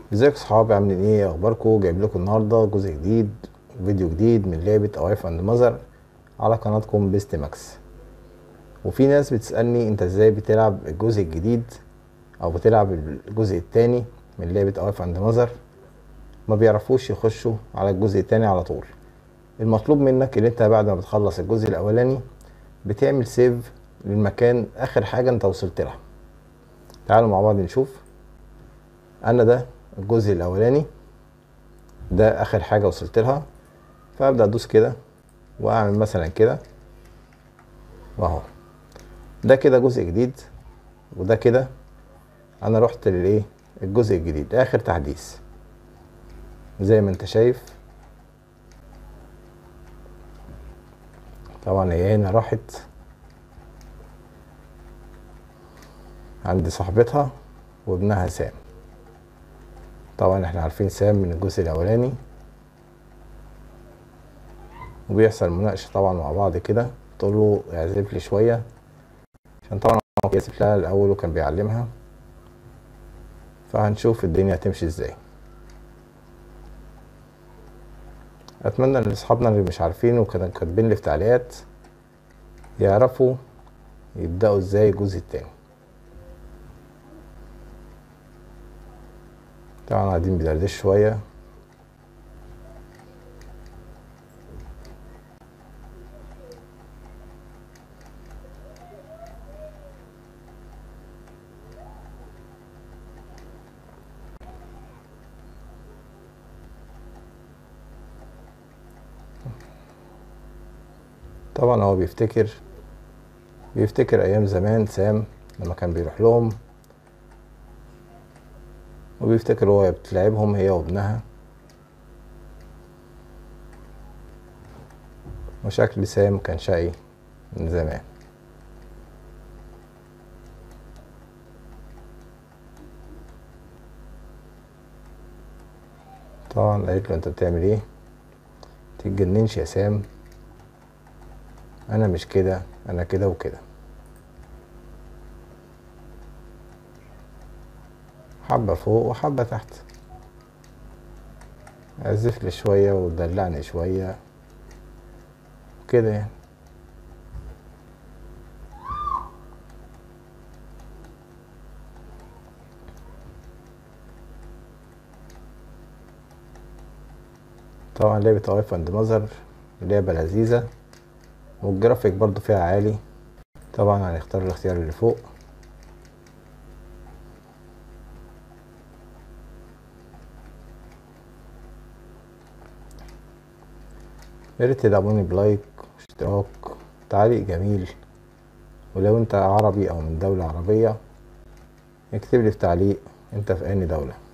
ازيك يا صحابي عاملين ايه اخباركم جايب لكم النهارده جزء جديد فيديو جديد من لعبه اوايف اند ماذر على قناتكم بيست ماكس وفي ناس بتسالني انت ازاي بتلعب الجزء الجديد او بتلعب الجزء الثاني من لعبه اوايف اند ماذر ما بيعرفوش يخشوا على الجزء الثاني على طول المطلوب منك ان انت بعد ما بتخلص الجزء الاولاني بتعمل سيف للمكان اخر حاجه انت وصلت لها تعالوا مع بعض نشوف انا ده الجزء الاولاني ده اخر حاجه وصلت لها فابدا ادوس كده واعمل مثلا كده واهو ده كده جزء جديد وده كده انا رحت للايه الجزء الجديد اخر تحديث زي ما انت شايف طبعا هي هنا راحت عند صاحبتها وابنها سام طبعا احنا عارفين سام من الجزء الاولاني وبيحصل مناقشة طبعا مع بعض كده تقول له اعزف لي شوية عشان طبعا هو بيعزف لها الاول وكان بيعلمها فهنشوف الدنيا هتمشي ازاي اتمنى ان اصحابنا اللي مش عارفين وكانوا كاتبين لي في تعليقات يعرفوا يبداوا ازاي الجزء التاني طبعا قاعدين بيدردش شوية طبعا هو بيفتكر بيفتكر ايام زمان سام لما كان بيروح لهم وبيفتكر هو بتلعبهم هي وابنها وشكل سام كان شقي من زمان طبعا قالت له انت بتعمل ايه تتجننش يا سام انا مش كده انا كده وكده حبة فوق وحبة تحت عزف لي شوية ودلعني شوية كده يعني طبعا لعبة وايف اند ماذر لعبة لذيذة والجرافيك برضو فيها عالي طبعا هنختار الاختيار اللي فوق يا ريت تدعموني بلايك واشتراك تعليق جميل ولو انت عربي او من دولة عربية اكتب لي في تعليق انت في اي دولة